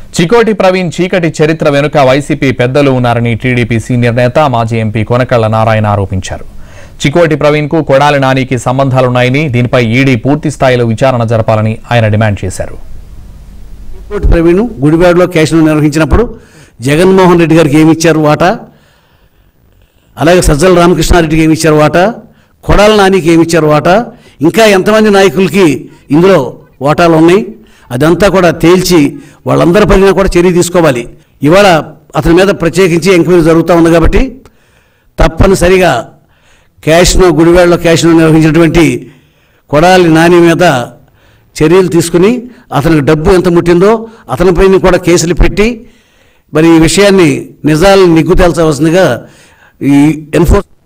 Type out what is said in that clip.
చికోటి ప్రవీణ్ చీకటి చరిత్ర వెనుక వైసీపీ పెద్దలు ఉన్నారని టీడీపీ సీనియర్ నేత మాజీ ఎంపీ కొనకళ్ల నారాయణ ఆరోపించారు చికోటి ప్రవీణ్ కు కొడాలి నానికి సంబంధాలున్నాయని దీనిపై ఈడీ పూర్తి స్థాయిలో విచారణ జరపాలని ఆయన డిమాండ్ చేశారు కోటి ప్రవీణ్ గుడివాడలో క్యాష్ను నిర్వహించినప్పుడు జగన్మోహన్ రెడ్డి గారికి ఏమి ఇచ్చారు వాటా అలాగే సజ్జల రామకృష్ణారెడ్డికి ఏమి ఇచ్చారు వాటా కొడాల నానికి ఏమి ఇచ్చారు వాటా ఇంకా ఎంతమంది నాయకులకి ఇందులో వాటాలు ఉన్నాయి అదంతా కూడా తేల్చి వాళ్ళందరి పైన కూడా చర్య తీసుకోవాలి ఇవాళ అతని మీద ప్రత్యేకించి ఎంక్వైరీ జరుగుతూ ఉంది కాబట్టి తప్పనిసరిగా క్యాష్ను గుడివాడలో క్యాష్ను నిర్వహించినటువంటి కొడాలి నాని మీద చర్యలు తీసుకుని అతనికి డబ్బు ఎంత ముట్టిందో అతనిపైన కూడా కేసులు పెట్టి మరి ఈ విషయాన్ని నిజాలను నిగ్గు తేల్చవలసిందిగా ఈ ఎన్ఫోర్స్